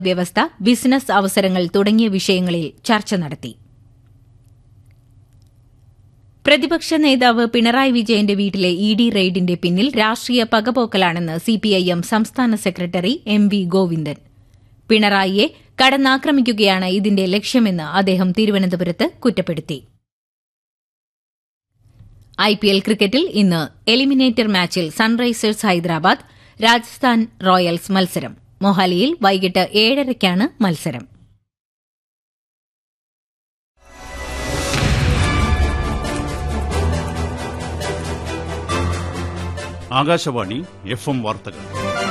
വ്യവസ്ഥ ബിസിനസ് അവസരങ്ങൾ തുടങ്ങിയ വിഷയങ്ങളിൽ ചർച്ച നടത്തി പ്രതിപക്ഷ നേതാവ് പിണറായി വിജയന്റെ വീട്ടിലെ ഇ ഡി റെയ്ഡിന്റെ പിന്നിൽ രാഷ്ട്രീയ പകപോക്കലാണെന്ന് സിപിഐഎം സംസ്ഥാന സെക്രട്ടറി എം വി ഗോവിന്ദൻ പിണറായിയെ കടന്നാക്രമിക്കുകയാണ് ഇതിന്റെ ലക്ഷ്യമെന്ന് അദ്ദേഹം തിരുവനന്തപുരത്ത് കുറ്റപ്പെടുത്തി ഐപിഎൽ ക്രിക്കറ്റിൽ ഇന്ന് എലിമിനേറ്റർ മാച്ചിൽ സൺറൈസേഴ്സ് ഹൈദരാബാദ് രാജസ്ഥാൻ റോയൽസ് മത്സരം മൊഹാലിയിൽ വൈകിട്ട് ഏഴരയ്ക്കാണ് മത്സരം ആകാശവാണി എഫ് എം വാർത്തകൾ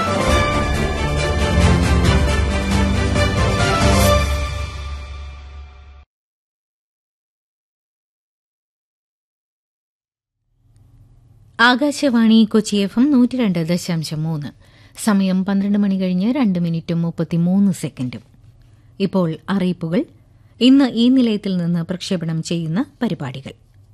ആകാശവാണി കൊച്ചി എഫ് എം നൂറ്റി രണ്ട് ദശാംശം മൂന്ന് സമയം പന്ത്രണ്ട് മണി കഴിഞ്ഞ് രണ്ട് മിനിറ്റും മുപ്പത്തിമൂന്ന് സെക്കൻഡും ഇപ്പോൾ അറിയിപ്പുകൾ ഇന്ന് ഈ നിലയത്തിൽ നിന്ന് പ്രക്ഷേപണം ചെയ്യുന്ന പരിപാടികൾ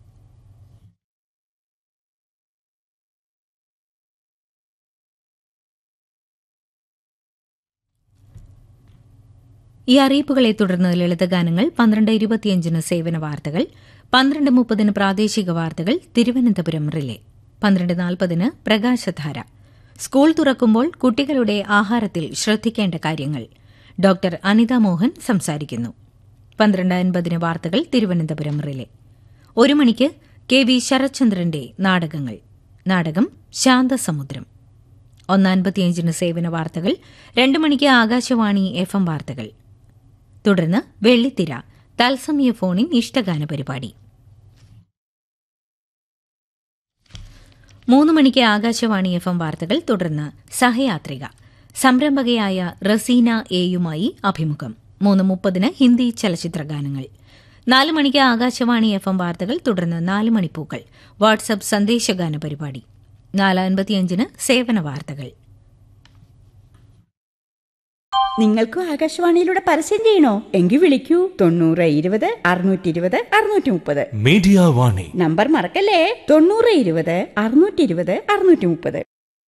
ഈ അറിയിപ്പുകളെ തുടർന്ന് ലളിതഗാനങ്ങൾ പന്ത്രണ്ട് ഇരുപത്തിയഞ്ചിന് സേവന വാർത്തകൾ പന്ത്രണ്ട് മുപ്പതിന് പ്രാദേശിക വാർത്തകൾ തിരുവനന്തപുരം റിലേ പന്ത്രണ്ട് നാൽപ്പതിന് പ്രകാശധാര സ്കൂൾ തുറക്കുമ്പോൾ കുട്ടികളുടെ ആഹാരത്തിൽ ശ്രദ്ധിക്കേണ്ട കാര്യങ്ങൾ ഡോക്ടർ അനിത മോഹൻ സംസാരിക്കുന്നു പന്ത്രണ്ട് അൻപതിന് വാർത്തകൾ തിരുവനന്തപുരം റിലേ ഒരു മണിക്ക് കെ വി ശരത്ചന്ദ്രന്റെ നാടകങ്ങൾ നാടകം ശാന്തസമുദ്രം ഒന്നൻപത്തിയഞ്ചിന് സേവന വാർത്തകൾ രണ്ട് മണിക്ക് ആകാശവാണി എഫ് എം വാർത്തകൾ തുടർന്ന് വെള്ളിത്തിര തത്സമയ ഫോണിൻ ഇഷ്ടഗാന പരിപാടി മൂന്ന് മണിക്ക് ആകാശവാണി എഫ് എം വാർത്തകൾ തുടർന്ന് സഹയാത്രിക സംരംഭകയായ റസീന എയുമായി അഭിമുഖം മൂന്ന് മുപ്പതിന് ഹിന്ദി ചലച്ചിത്ര ഗാനങ്ങൾ നാല് മണിക്ക് ആകാശവാണി എഫ് എം വാർത്തകൾ തുടർന്ന് നാല് മണിപ്പൂക്കൾ വാട്സ്ആപ്പ് സന്ദേശഗാന പരിപാടി നാല് അൻപത്തിയഞ്ചിന് സേവന വാർത്തകൾ നിങ്ങൾക്കും ആകാശവാണിയിലൂടെ പരസ്യം ചെയ്യണോ എങ്കിൽ വിളിക്കൂ തൊണ്ണൂറ് ഇരുപത് അറുന്നൂറ്റി ഇരുപത് അറുന്നൂറ്റി മുപ്പത് മീഡിയ വാണി നമ്പർ മറക്കല്ലേ തൊണ്ണൂറ് ഇരുപത് അറുന്നൂറ്റി ഇരുപത് അറുന്നൂറ്റി മുപ്പത്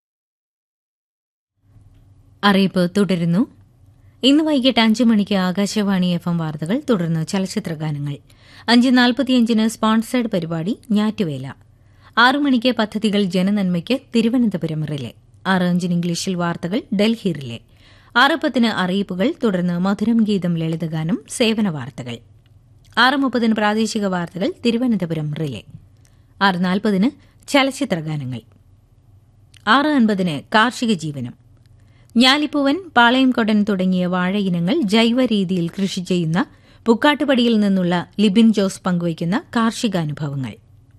അറിയിപ്പ് തുടരുന്നു ഇന്ന് വൈകിട്ട് അഞ്ച് മണിക്ക് ആകാശവാണി എഫ് എം വാർത്തകൾ തുടർന്ന് ചലച്ചിത്ര ഗാനങ്ങൾ അഞ്ച് നാൽപ്പത്തിയഞ്ചിന് സ്പോൺസേഡ് പരിപാടി ഞാറ്റുവേല ആറു മണിക്ക് പദ്ധതികൾ ജനനന്മയ്ക്ക് തിരുവനന്തപുരം റിലേ ആറ് അഞ്ചിന് ഇംഗ്ലീഷിൽ വാർത്തകൾ ഡൽഹി റിലേ ആറ് പത്തിന് അറിയിപ്പുകൾ തുടർന്ന് മധുരം ഗീതം ലളിതഗാനം സേവന വാർത്തകൾ ആറ് മുപ്പതിന് പ്രാദേശിക വാർത്തകൾ തിരുവനന്തപുരം റിലേ ആറ് നാൽപ്പതിന് ചലച്ചിത്ര ഗാനങ്ങൾ ആറ് അൻപതിന് കാർഷിക ജീവനം ഞാലിപ്പൂവൻ പാളയംകൊടൻ തുടങ്ങിയ വാഴയിനങ്ങൾ ജൈവ രീതിയിൽ കൃഷി ചെയ്യുന്ന പുക്കാട്ടുപടിയിൽ നിന്നുള്ള ലിബിൻ ജോസ് പങ്കുവയ്ക്കുന്ന കാർഷികാനുഭവങ്ങൾ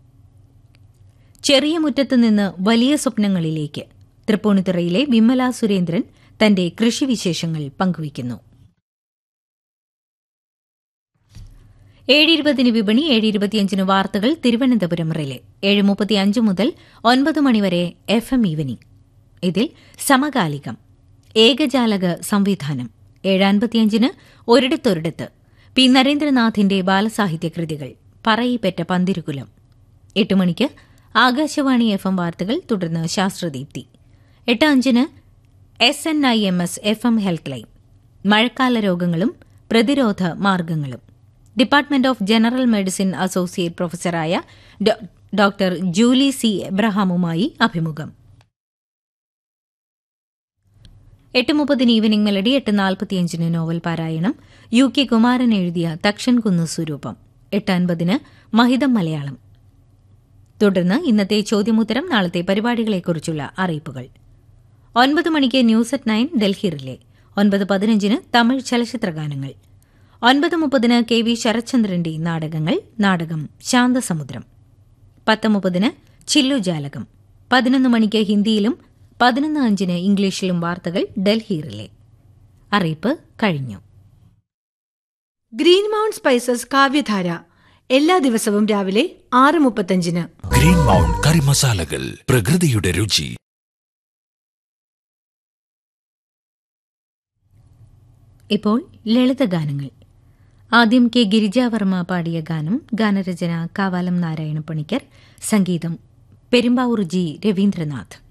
ചെറിയ മുറ്റത്ത് നിന്ന് വലിയ സ്വപ്നങ്ങളിലേക്ക് തൃപ്പൂണിത്തുറയിലെ വിമല സുരേന്ദ്രൻ തന്റെ കൃഷിവിശേഷങ്ങൾ പങ്കുവയ്ക്കുന്നു ഏഴ് ഇരുപതിന് വിപണി ഏഴ് ഇരുപത്തിയഞ്ചിന് വാർത്തകൾ തിരുവനന്തപുരം റിലേ ഏഴ് മുപ്പത്തിയഞ്ച് മുതൽ ഒൻപത് മണിവരെ എഫ് എം ഈവനിംഗ് ഇതിൽ സമകാലികം ഏകജാലക സംവിധാനം ഏഴ് അൻപത്തിയഞ്ചിന് ഒരിടത്തൊരിടത്ത് പി നരേന്ദ്രനാഥിന്റെ ബാലസാഹിത്യ കൃതികൾ പറയിപ്പറ്റ പന്തിരുകുലം എട്ട് മണിക്ക് ആകാശവാണി എഫ് എം വാർത്തകൾ തുടർന്ന് ശാസ്ത്രദീപ്തി എട്ട് അഞ്ചിന് S N I M S F M health line മഴക്കാല രോഗങ്ങളും പ്രതിരോധ മാർഗങ്ങളും department of general medicine associate പ്രൊഫസറായ ഡോക്ടർ ജൂലി സി എബ്രഹാമുമായി അഭിമുഖം എട്ട് മുപ്പതിന് ഈവനിംഗ് മെലഡി എട്ട് നാൽപ്പത്തിയഞ്ചിന് നോവൽ പാരായണം യു കെ കുമാരൻ എഴുതിയ തക്ഷൻ കുന്ന് സ്വരൂപം എട്ട് അൻപതിന് മഹിതം മലയാളം തുടർന്ന് ഇന്നത്തെ ചോദ്യമുത്തരം നാളത്തെ പരിപാടികളെക്കുറിച്ചുള്ള അറിയിപ്പുകൾ ഒൻപത് മണിക്ക് news at nine Delhi relay ഒൻപത് പതിനഞ്ചിന് തമിഴ് ചലച്ചിത്ര ഗാനങ്ങൾ ഒൻപത് മുപ്പതിന് കെ വി ശരത്ചന്ദ്രന്റെ നാടകങ്ങൾ നാടകം ശാന്തസമുദ്രം പത്ത് മുപ്പതിന് ചില്ലുജാലകം പതിനൊന്ന് മണിക്ക് ഹിന്ദിയിലും പതിനൊന്ന് അഞ്ചിന് ഇംഗ്ലീഷിലും വാർത്തകൾ ഡൽഹി റിലേ അറിയിപ്പ് കഴിഞ്ഞു ഗ്രീൻ മൗണ്ട് സ്പൈസസ് കാവ്യധാര എല്ലാ ദിവസവും രാവിലെ ആറ് മുപ്പത്തഞ്ചിന് ഗ്രീൻ മൗണ്ട് കറി മസാലകൾ പ്രകൃതിയുടെ രുചി ഇപ്പോൾ ലളിതഗാനങ്ങൾ ആദ്യം കെ ഗിരിജാവർമ്മ പാടിയ ഗാനം ഗാനരചന കാവാലം നാരായണ പണിക്കർ സംഗീതം പെരുമ്പാവൂർ ജി രവീന്ദ്രനാഥ്